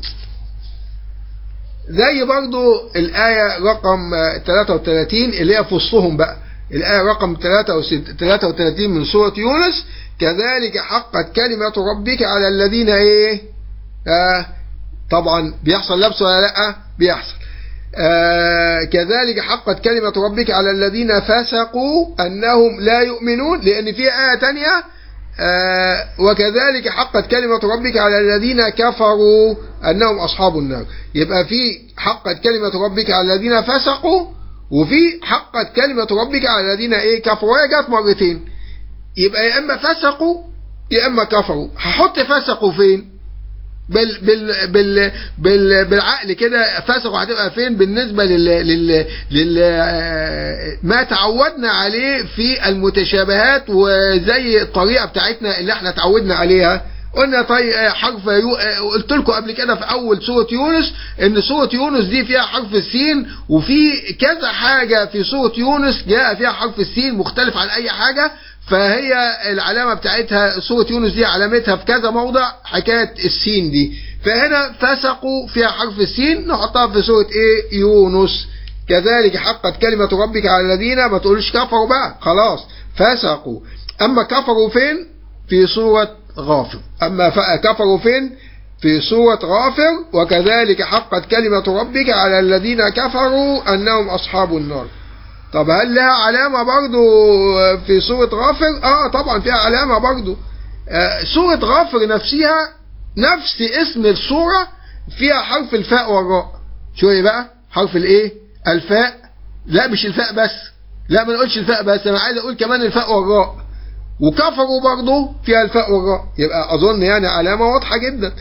زي برضو الآية رقم 33 اللي هي في وسطهم بقى الآية رقم 33 من سورة يونس كذلك حقت كلمة ربك على الذين ايه آه طبعا بيحصل لبس ولا لا بيحصل آه كذلك حقت كلمة ربك على الذين فسقوا أنهم لا يؤمنون لأن في آية تانية آه وكذلك حقت كلمة ربك على الذين كفروا أنهم أصحاب النار يبقى في حقت كلمة ربك على الذين فسقوا وفي حقت كلمة ربك على الذين إيه كفروا وهي جت مرتين يبقى يا إما فسقوا يا إما كفروا هحط فسقوا فين بال بال بال بال بالعقل كده فسقوا هتبقى فين بالنسبة لل لل لل ما تعودنا عليه في المتشابهات وزي الطريقة بتاعتنا اللي احنا تعودنا عليها قلنا طيب حرف يو... قلت لكم قبل كده في اول سوره يونس ان سوره يونس دي فيها حرف السين وفي كذا حاجه في سوره يونس جاء فيها حرف السين مختلف عن اي حاجه فهي العلامه بتاعتها سوره يونس دي علامتها في كذا موضع حكايه السين دي فهنا فسقوا فيها حرف السين نحطها في سوره ايه يونس كذلك حقت كلمه ربك على الذين ما تقولش كفروا بقى خلاص فسقوا اما كفروا فين في سوره غافر أما كفروا فين في سورة غافر وكذلك حقت كلمة ربك على الذين كفروا أنهم أصحاب النار طب هل لها علامة برضو في سورة غافر آه طبعا فيها علامة برضو آه سورة غافر نفسها نفس اسم السورة فيها حرف الفاء والراء شو ايه بقى حرف الايه الفاء لا مش الفاء بس لا ما نقولش الفاء بس انا عايز اقول كمان الفاء والراء وكفروا برضه فيها الفاء والراء يبقى أظن يعني علامة واضحة جدا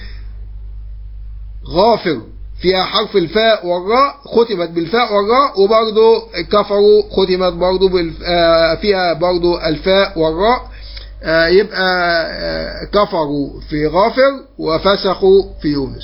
غافر فيها حرف الفاء والراء ختمت بالفاء والراء وبرضه كفروا ختمت برضه فيها برضه الفاء والراء يبقى كفروا في غافر وفسقوا في يونس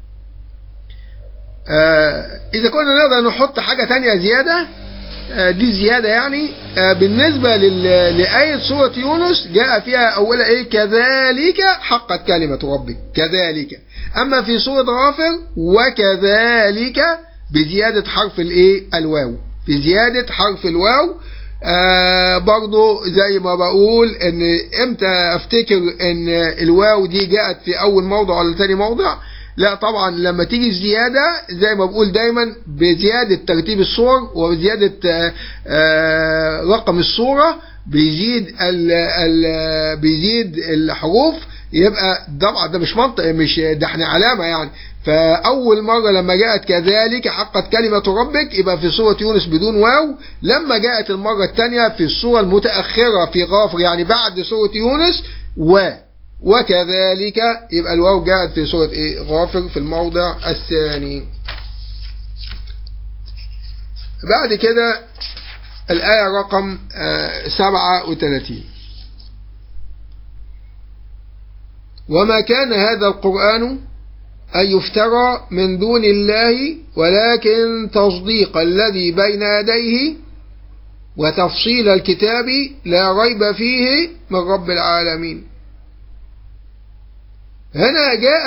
إذا كنا نقدر نحط حاجة تانية زيادة دي زيادة يعني بالنسبة لآية سورة يونس جاء فيها أولا إيه كذلك حقت كلمة ربك كذلك أما في سورة غافر وكذلك بزيادة حرف الإيه الواو بزيادة حرف الواو آه برضو زي ما بقول ان امتى افتكر ان الواو دي جاءت في اول موضع ولا تاني موضع لا طبعا لما تيجي الزيادة زي ما بقول دايما بزيادة ترتيب الصور وبزيادة آآ آآ رقم الصورة بيزيد ال ال بيزيد الحروف يبقى طبعا ده مش منطق مش ده احنا علامة يعني فأول مرة لما جاءت كذلك حقت كلمة ربك يبقى في سورة يونس بدون واو لما جاءت المرة الثانية في السورة المتأخرة في غافر يعني بعد سورة يونس و وكذلك يبقى الواو جاءت في سورة ايه غافر في الموضع الثاني بعد كده الآية رقم سبعة وثلاثين وما كان هذا القرآن أن يفترى من دون الله ولكن تصديق الذي بين يديه وتفصيل الكتاب لا ريب فيه من رب العالمين هنا جاء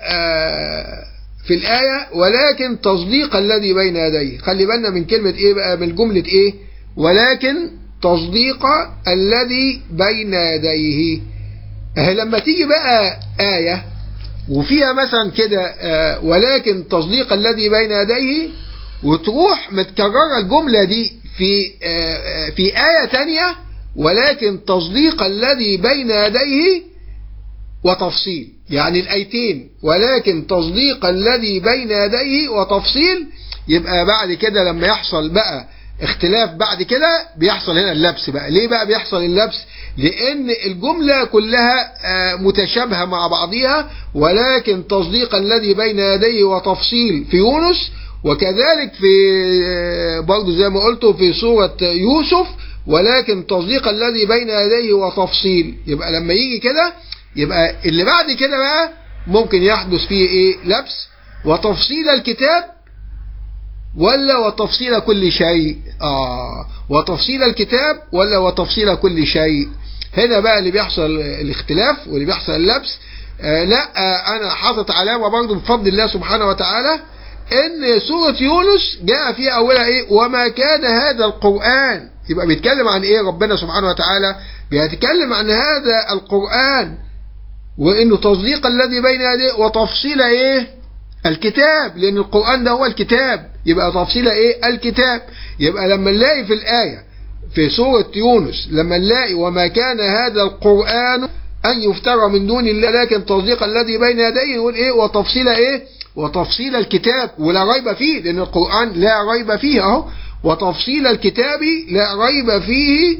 في الآية ولكن تصديق الذي بين يديه خلي بالنا من كلمة إيه بقى من جملة إيه ولكن تصديق الذي بين يديه لما تيجي بقى آية وفيها مثلا كده ولكن تصديق الذي بين يديه وتروح متكررة الجملة دي في في آية تانية ولكن تصديق الذي بين يديه وتفصيل يعني الآيتين ولكن تصديق الذي بين يديه وتفصيل يبقى بعد كده لما يحصل بقى اختلاف بعد كده بيحصل هنا اللبس بقى ليه بقى بيحصل اللبس لأن الجملة كلها متشابهة مع بعضها ولكن تصديق الذي بين يديه وتفصيل في يونس وكذلك في برضه زي ما قلت في سورة يوسف ولكن تصديق الذي بين يديه وتفصيل يبقى لما يجي كده يبقى اللي بعد كده بقى ممكن يحدث فيه ايه لبس وتفصيل الكتاب ولا وتفصيل كل شيء اه وتفصيل الكتاب ولا وتفصيل كل شيء هنا بقى اللي بيحصل الاختلاف واللي بيحصل اللبس آه لا آه انا حاطط علامه برضه بفضل الله سبحانه وتعالى ان سوره يونس جاء فيها اولها ايه وما كان هذا القران يبقى بيتكلم عن ايه ربنا سبحانه وتعالى بيتكلم عن هذا القران وانه تصديق الذي بين يديه وتفصيل ايه الكتاب لان القران ده هو الكتاب يبقى تفصيل ايه الكتاب يبقى لما نلاقي في الايه في سوره يونس لما نلاقي وما كان هذا القران أن يفترى من دون الله لكن تصديق الذي بين يديه يقول إيه وتفصيل إيه وتفصيل الكتاب ولا ريب فيه لأن القرآن لا ريب فيه أهو وتفصيل الكتاب لا ريب فيه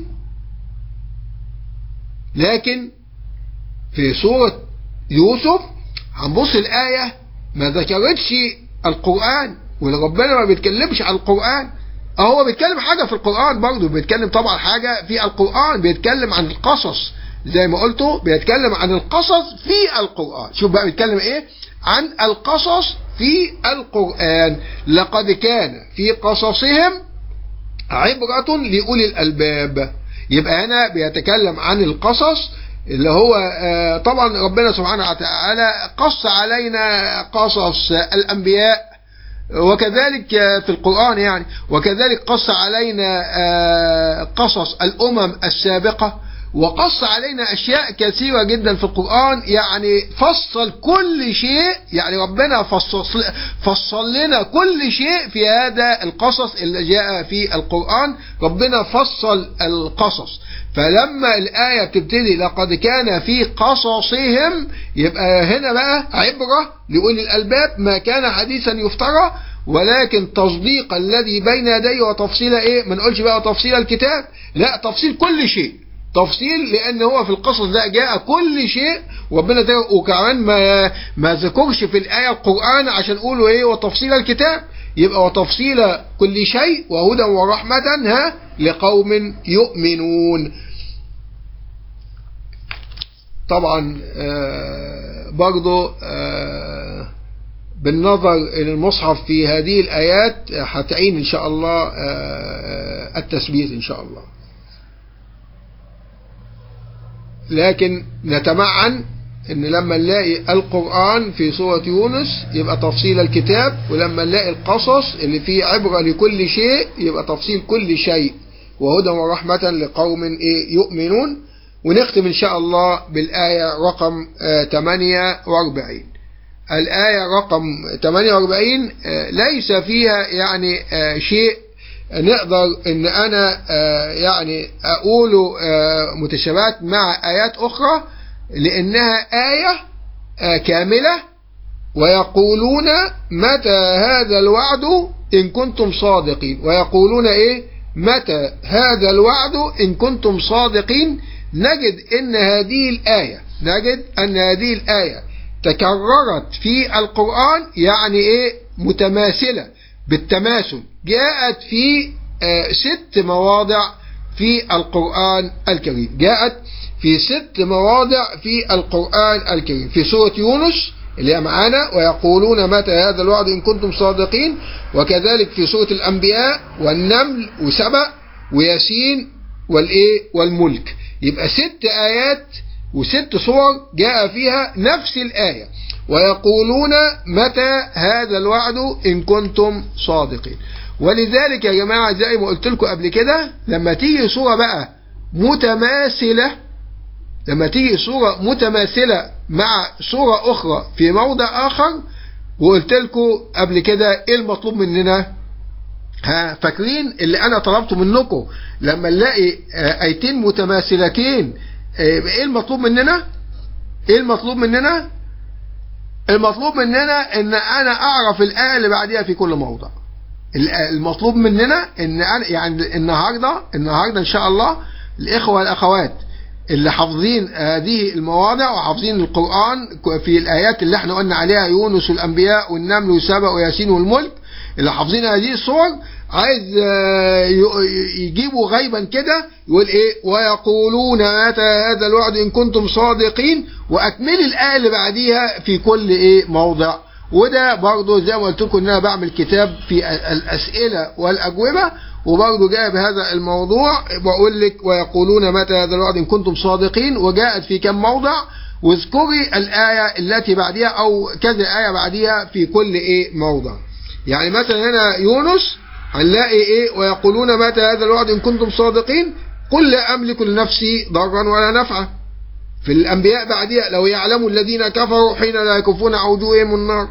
لكن في سورة يوسف هنبص الآية ما ذكرتش القرآن وربنا ما بيتكلمش عن القرآن هو بيتكلم حاجة في القرآن برضه بيتكلم طبعا حاجة في القرآن بيتكلم عن القصص زي ما قلته بيتكلم عن القصص في القرآن شوف بقى بيتكلم ايه عن القصص في القرآن لقد كان في قصصهم عبرة لأولي الألباب يبقى هنا بيتكلم عن القصص اللي هو طبعا ربنا سبحانه وتعالى قص علينا قصص الأنبياء وكذلك في القرآن يعني وكذلك قص علينا قصص الأمم السابقة وقص علينا أشياء كثيرة جدا في القرآن يعني فصل كل شيء يعني ربنا فصل, فصل لنا كل شيء في هذا القصص اللي جاء في القرآن ربنا فصل القصص فلما الآية بتبتدي لقد كان في قصصهم يبقى هنا بقى عبرة لأولي الألباب ما كان حديثا يفترى ولكن تصديق الذي بين يديه وتفصيل ايه ما نقولش بقى تفصيل الكتاب لا تفصيل كل شيء تفصيل لان هو في القصص ده جاء كل شيء وربنا وكمان ما ما ذكرش في الايه القران عشان يقولوا ايه وتفصيل الكتاب يبقى وتفصيل كل شيء وهدى ورحمه ها لقوم يؤمنون طبعا آه برضو آه بالنظر إلى المصحف في هذه الآيات هتعين إن شاء الله آه التثبيت إن شاء الله لكن نتمعن ان لما نلاقي القرآن في سورة يونس يبقى تفصيل الكتاب ولما نلاقي القصص اللي فيه عبرة لكل شيء يبقى تفصيل كل شيء وهدى ورحمة لقوم إيه يؤمنون ونختم إن شاء الله بالآية رقم 48 الآية رقم 48 ليس فيها يعني شيء نقدر ان انا يعني اقوله متشابهات مع ايات اخرى لانها آية كاملة ويقولون متى هذا الوعد ان كنتم صادقين ويقولون ايه متى هذا الوعد ان كنتم صادقين نجد ان هذه الآية نجد ان هذه الآية تكررت في القرآن يعني ايه متماثلة بالتماثل جاءت في ست مواضع في القرآن الكريم جاءت في ست مواضع في القرآن الكريم في سورة يونس اللي هي معانا ويقولون متى هذا الوعد إن كنتم صادقين وكذلك في سورة الأنبياء والنمل وسبأ وياسين والإيه والملك يبقى ست آيات وست صور جاء فيها نفس الآية ويقولون متى هذا الوعد إن كنتم صادقين ولذلك يا جماعة زي ما قلت لكم قبل كده لما تيجي صورة بقى متماثلة لما تيجي صورة متماثلة مع صورة أخرى في موضع آخر وقلت لكم قبل كده إيه المطلوب مننا ها فاكرين اللي أنا طلبته منكم لما نلاقي آيتين متماثلتين ايه المطلوب مننا ايه المطلوب مننا المطلوب مننا ان انا اعرف الايه اللي بعديها في كل موضع المطلوب مننا ان أنا يعني النهارده النهارده ان شاء الله الاخوه والاخوات اللي حافظين هذه المواضع وحافظين القران في الايات اللي احنا قلنا عليها يونس والانبياء والنمل وسبأ وياسين والملك اللي حافظين هذه الصور عايز يجيبوا غيبا كده يقول ايه ويقولون متى هذا الوعد ان كنتم صادقين واكمل الايه اللي بعديها في كل ايه موضع وده برضه زي ما قلت لكم ان انا بعمل كتاب في الاسئله والاجوبه وبرضه جاء بهذا الموضوع بقول لك ويقولون متى هذا الوعد ان كنتم صادقين وجاءت في كم موضع واذكري الايه التي بعدها او كذا ايه بعدها في كل ايه موضع يعني مثلا هنا يونس هنلاقي ايه ويقولون متى هذا الوعد ان كنتم صادقين قل لا املك لنفسي ضرا ولا نفعا في الانبياء بعدها لو يعلم الذين كفروا حين لا يكفون عن وجوههم النار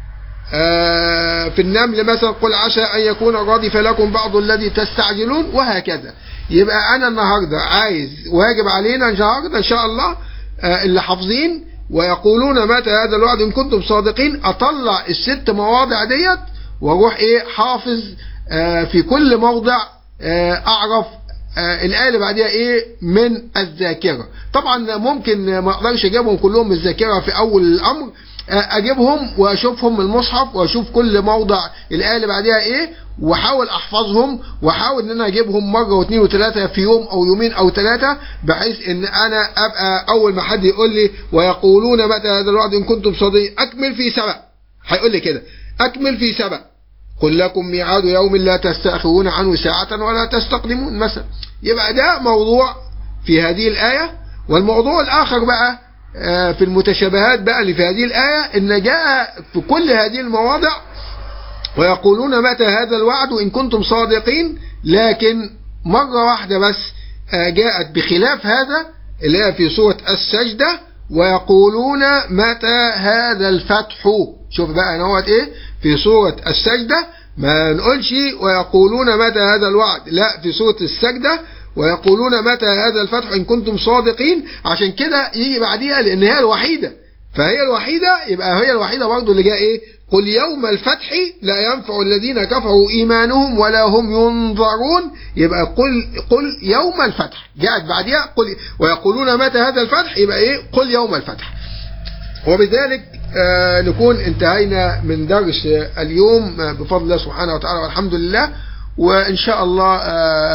آه في النمل مثلا قل عسى ان يكون ردف لكم بعض الذي تستعجلون وهكذا يبقى انا النهارده عايز واجب علينا النهارده ان شاء الله آه، اللي حافظين ويقولون متى هذا الوعد إن كنتم صادقين أطلع الست مواضع ديت وأروح إيه حافظ آه، في كل موضع آه، أعرف آه، الآية اللي بعدها إيه من الذاكرة طبعا ممكن ما أقدرش أجيبهم كلهم من الذاكرة في أول الأمر آه، أجيبهم وأشوفهم من المصحف وأشوف كل موضع الآية اللي بعدها إيه واحاول احفظهم واحاول ان انا اجيبهم مره واثنين وثلاثه في يوم او يومين او ثلاثه بحيث ان انا ابقى اول ما حد يقول لي ويقولون متى هذا الوعد ان كنتم صادقين اكمل في سبع هيقول لي كده اكمل في سبع قل لكم ميعاد يوم لا تستأخرون عنه ساعة ولا تستقدمون مثلا يبقى ده موضوع في هذه الآية والموضوع الآخر بقى آه، في المتشابهات بقى اللي في هذه الآية إن جاء في كل هذه المواضع ويقولون متى هذا الوعد إن كنتم صادقين لكن مرة واحدة بس آه، جاءت بخلاف هذا اللي هي في سورة السجدة ويقولون متى هذا الفتح شوف بقى نوت ايه في سورة السجدة ما نقولش ويقولون متى هذا الوعد لا في سورة السجدة ويقولون متى هذا الفتح إن كنتم صادقين عشان كده يجي بعديها لأن هي الوحيدة فهي الوحيدة يبقى هي الوحيدة برضه اللي جاء ايه قل يوم الفتح لا ينفع الذين كفروا إيمانهم ولا هم ينظرون يبقى قل قل يوم الفتح جاءت بعدها قل ويقولون متى هذا الفتح يبقى ايه قل يوم الفتح وبذلك آه نكون انتهينا من درس آه، اليوم آه، بفضل الله سبحانه وتعالى والحمد لله وإن شاء الله آه،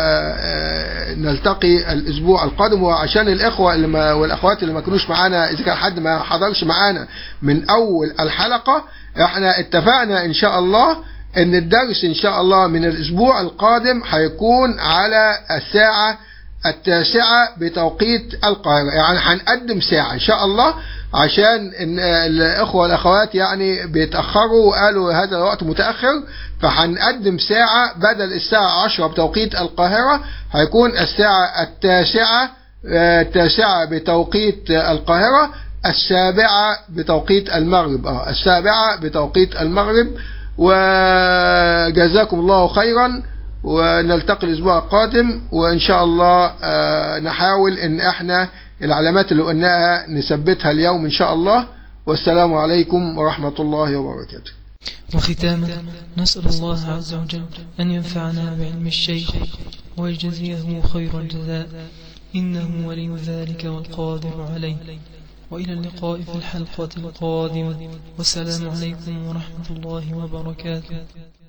آه، نلتقي الأسبوع القادم وعشان الإخوة اللي ما والأخوات اللي ما كانوش معانا إذا كان حد ما حضرش معانا من أول الحلقة إحنا اتفقنا إن شاء الله إن الدرس إن شاء الله من الأسبوع القادم هيكون على الساعة التاسعة بتوقيت القاهرة يعني هنقدم ساعة إن شاء الله عشان إن الإخوة والأخوات يعني بيتأخروا وقالوا هذا الوقت متأخر فهنقدم ساعة بدل الساعة 10 بتوقيت القاهرة هيكون الساعة التاسعة آه، التاسعة بتوقيت القاهرة السابعة بتوقيت المغرب اه السابعة بتوقيت المغرب وجزاكم الله خيرا ونلتقي الأسبوع القادم وإن شاء الله آه، نحاول إن إحنا العلامات اللي قلناها نثبتها اليوم إن شاء الله والسلام عليكم ورحمة الله وبركاته وختاما نسأل الله عز وجل أن ينفعنا بعلم الشيخ ويجزيه خير الجزاء إنه ولي ذلك والقادر عليه وإلى اللقاء في الحلقة القادمة والسلام عليكم ورحمة الله وبركاته